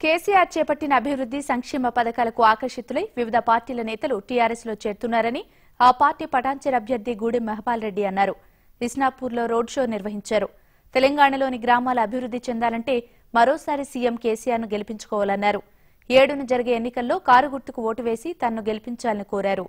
కేసీఆర్ చేపట్టిన అభివృద్ది సంక్షేమ పథకాలకు ఆకర్షితులై వివిధ పార్టీల నేతలు టీఆర్ఎస్ లో చేరుతున్నారని ఆ పార్టీ పటాన్చెర్ అభ్యర్థి గూడెం మహపాల్ రెడ్డి అన్నారు విస్నాపూర్లో రోడ్ షో నిర్వహించారు తెలంగాణలోని గ్రామాల అభివృద్ది చెందాలంటే మరోసారి సీఎం కేసీఆర్ ను గెలిపించుకోవాలన్నారు ఏడున జరిగే ఎన్నికల్లో కారు గుర్తుకు ఓటు వేసి తన్ను గెలిపించాలని కోరారు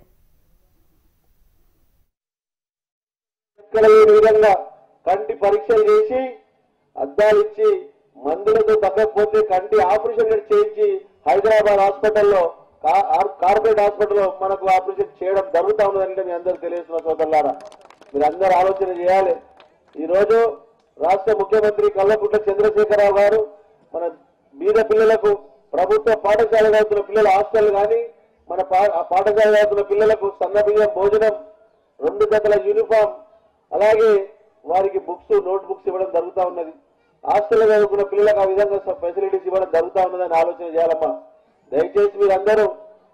ఎక్కడ లేని విధంగా కంటి పరీక్షలు చేసి అద్దాలు ఇచ్చి మందులతో తగ్గకపోతే కంటి ఆపరేషన్ కూడా చేయించి హైదరాబాద్ హాస్పిటల్లో కా- ఆర్- కార్పొరేట్ హాస్పిటల్లో మనకు ఆపరేషన్ చేయడం జరుగుతా ఉన్నదంటే మీ అందరూ తెలియజేస్తున్న సోదరులారా మీరు అందరూ ఆలోచన చేయాలి ఈ రోజు రాష్ట్ర ముఖ్యమంత్రి కల్వకుంట్ల చంద్రశేఖరరావు గారు మన బీద పిల్లలకు ప్రభుత్వ పాఠశాల చదువుతున్న పిల్లల హాస్టల్ కానీ మన పా- ఆ పాఠశాల చదువుతున్న పిల్లలకు సన్న బియ్యం భోజనం రెండు జతల యూనిఫామ్ అలాగే వారికి బుక్స్ నోట్ బుక్స్ ఇవ్వడం జరుగుతా ఉన్నది హాస్టల్లో చదువుకున్న పిల్లలకు ఆ విధంగా ఫెసిలిటీస్ ఇవ్వడం జరుగుతా ఉన్నదని ఆలోచన చేయాలమ్మా దయచేసి మీరందరూ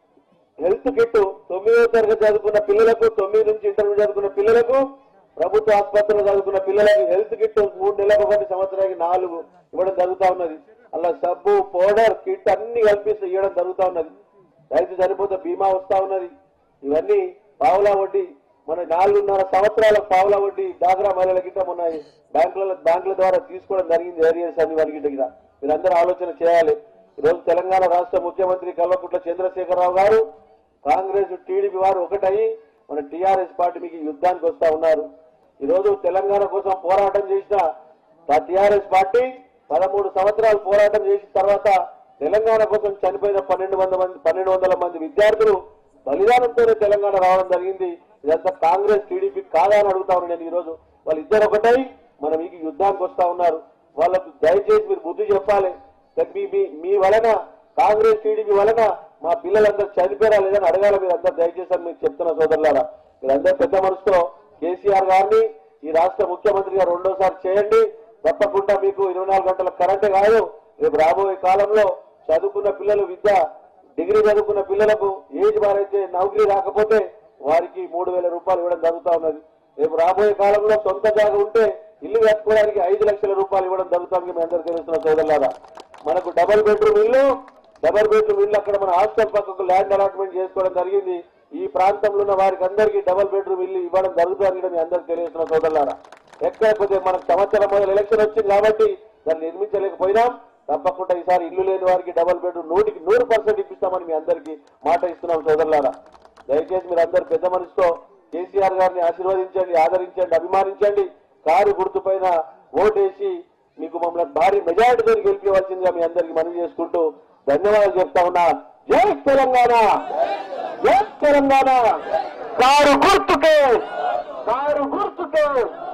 హెల్త్ కిట్ తొమ్మిదో తరగతి చదువుకున్న పిల్లలకు తొమ్మిది నుంచి ఇంటర్మీడియట్ చదువుకున్న పిల్లలకు ప్రభుత్వ ఆసుపత్రిలో చదువుకున్న పిల్లలకు హెల్త్ కిట్ మూడు నెలలకు ఒకటి సంవత్సరానికి నాలుగు ఇవ్వడం జరుగుతా ఉన్నది అలా సబ్బు పౌడర్ కిట్ అన్ని కల్పిస్తూ ఇవ్వడం జరుగుతా ఉన్నది రైతు చనిపోతే బీమా వస్తా ఉన్నది ఇవన్నీ పావులా వడ్డీ మన నాలుగున్నర సంవత్సరాల పావులా వడ్డీ డాగ్రా మహిళల గిట్ట మొన్న బ్యాంకుల బ్యాంకుల ద్వారా తీసుకోవడం జరిగింది ఏరియస్ అన్ని వారి గిట్ట గిట్ట మీరందరూ ఆలోచన చేయాలి ఈ రోజు తెలంగాణ రాష్ట్ర ముఖ్యమంత్రి కల్వకుంట్ల చంద్రశేఖరరావు గారు కాంగ్రెస్ టీడీపీ వారు ఒకటయి మన టీఆర్ఎస్ పార్టీ మీకు యుద్ధానికి వస్తా ఉన్నారు ఈ రోజు తెలంగాణ కోసం పోరాటం చేసిన టీఆర్ఎస్ పార్టీ పదమూడు సంవత్సరాలు పోరాటం చేసిన తర్వాత తెలంగాణ కోసం చనిపోయిన పన్నెండు వందల మంది పన్నెండు వందల మంది విద్యార్థులు బలిదానంతోనే తెలంగాణ రావడం జరిగింది ఇదంతా కాంగ్రెస్ టీడీపీ కాదా అని అడుగుతా ఉన్నాను నేను ఈ రోజు వాళ్ళిద్దరు ఒకటై మన మీకు యుద్ధానికి వస్తా ఉన్నారు వాళ్ళకు దయచేసి మీరు బుద్ధి చెప్పాలి మీ మీ మీ వలన కాంగ్రెస్ టీడీపీ వలన మా పిల్లలందరూ చనిపోయారా లేదని అడగాల మీరు అందరు దయచేసి అని మీకు చెప్తున్న సోదరులారా మీరందరూ పెద్ద మనసుతో కేసీఆర్ గారిని ఈ రాష్ట్ర ముఖ్యమంత్రిగా రెండోసారి చేయండి తప్పకుండా మీకు ఇరవై నాలుగు గంటల కరెంటే కాదు రేపు రాబోయే కాలంలో చదువుకున్న పిల్లలు విద్య డిగ్రీ చదువుకున్న పిల్లలకు ఏజ్ వారైతే నౌకరీ రాకపోతే వారికి మూడు వేల రూపాయలు ఇవ్వడం జరుగుతా ఉన్నది రేపు రాబోయే కాలంలో సొంత జాగా ఉంటే ఇల్లు కట్టుకోవడానికి ఐదు లక్షల రూపాయలు ఇవ్వడం జరుగుతుంది మీ అందరూ తెలుస్తున్న సోదరులారా మనకు డబల్ బెడ్రూమ్ ఇల్లు డబల్ బెడ్రూమ్ ఇల్లు అక్కడ మన హాస్టల్ పక్కకు ల్యాండ్ అలాట్మెంట్ చేసుకోవడం జరిగింది ఈ ప్రాంతంలో ఉన్న వారికి అందరికీ డబల్ బెడ్రూమ్ ఇల్లు ఇవ్వడం జరుగుతుంది మీ అందరూ తెలియజేస్తున్న సోదరులారా ఎక్కకపోతే మనకు సంవత్సరం మొదలు ఎలక్షన్ వచ్చింది కాబట్టి దాన్ని నిర్మించలేకపోయినాం తప్పకుండా ఈసారి ఇల్లు లేని వారికి డబల్ బెడ్రూమ్ నూటికి నూరు పర్సెంట్ ఇప్పిస్తామని మీ అందరికీ మాట ఇస్తున్నాం సోదరులారా దయచేసి మీరు అందరు పెద్ద మనసుతో కేసీఆర్ గారిని ఆశీర్వదించండి ఆదరించండి అభిమానించండి కారు గుర్తుపైన ఓటేసి మీకు మమ్మల్ని భారీ మెజారిటీతో గెలిపించవలసిందిగా మీ అందరికీ మనవి చేసుకుంటూ ధన్యవాదాలు చెప్తా ఉన్నా జై తెలంగాణ జై తెలంగాణ కారు గుర్తుకే కారు గుర్తుకే